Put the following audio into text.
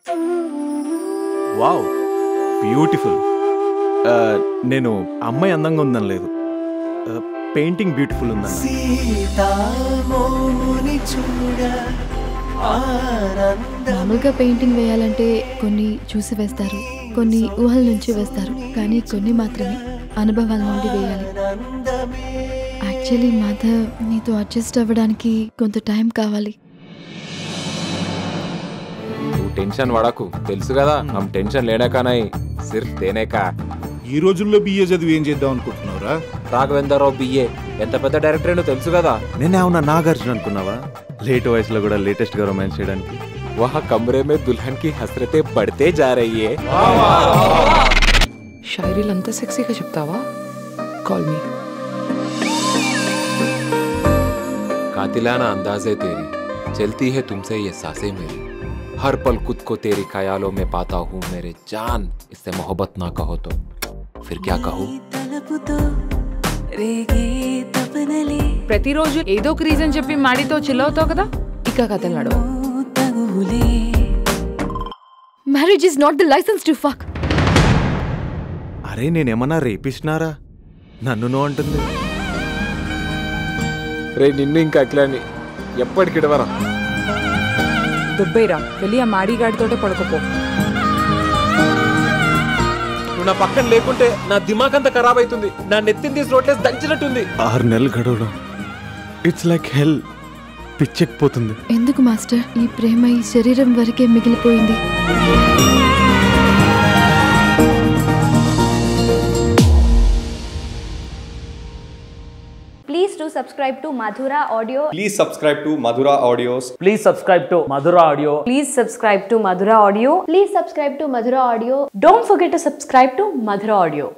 Wow beautiful నేను అమ్మాయి అందంగా ఉందని లేదు పెయింటింగ్ బ్యూటిఫుల్ ఉందని సీతామోముని చూడ ఆనంద మామూలుగా పెయింటింగ్ వేయాలంటే కొన్ని చూసి వేస్తారు కొన్ని ఊహల నుంచి వేస్తారు కానీ కొన్ని మాత్రమే అనుభవాల నుండి వేయాలి యాక్చువల్లీ మాధవ్ నీతో అడ్జస్ట్ అవ్వడానికి కొంత టైం కావాలి तू टेंशन వాడకు తెలుసు కదా हम टेंशन लेने का नहीं सिर्फ देने का ఈ రోజుల్లో బిఏ చదివి ఏం చేద్దాం అనుకుంటున్నావురా రాఘవేంద్రరావు బిఏ ఎంత పెద్ద డైరెక్టర్ ఏంటో తెలుసు కదా నేను ఏమన్నా నాగార్జున అనుకున్నావా లేట్ వయసులో కూడా లేటెస్ట్ గా రొమాన్స్ చేయడానికి वहाँ कमरे में दुल्हन की हसरतें बढ़ते जा रही है షాయరీలు అంతా సెక్సీగా చెప్తావా కాల్ మీ कातिलाना अंदाज है तेरी चलती है तुमसे ये सांसें मेरी हर पल खुद को तेरी ख्यालों में पाता हूँ मेरे जान इससे मोहब्बत ना कहो तो फिर क्या कहूँ తలపుతో రేగే తపనలే ప్రతిరోజు ఏదో ఒక రీజన్ చెప్పి మాడితో చిల్ అవుతావు కదా ఇక కథలు నడవు తగులే marriage is not the licence to fuck అరే నేనేమన్నా రేపిస్తున్నారా నన్ను నో అంటుంది రే నిన్ను ఇంకా అఖిలాని ఎప్పటికిడవరా దుబ్బైరా వెళ్ళి ఆ మాడిగాడితోటే పడుకోపో నువ్వు నా పక్కన లేకుంటే నా దిమాగ్ అంతా ఖరాబ్ అవుతుంది నా నెత్తిని తీసి రోట్లేసి దంచినట్టుంది ఆరు నెలలు గడవడం ఇట్స్ లైక్ హెల్ పిచ్చెక్కిపోతుంది ఎందుకు మాస్టర్ ఈ ప్రేమ ఈ శరీరం వరకే మిగిలిపోయింది Please do subscribe to Madhura Audio. Please subscribe to Madhura Audios. Please subscribe to Madhura Audio. Please subscribe to Madhura Audio. Please subscribe to Madhura Audio. Don't forget to subscribe to Madhura Audio.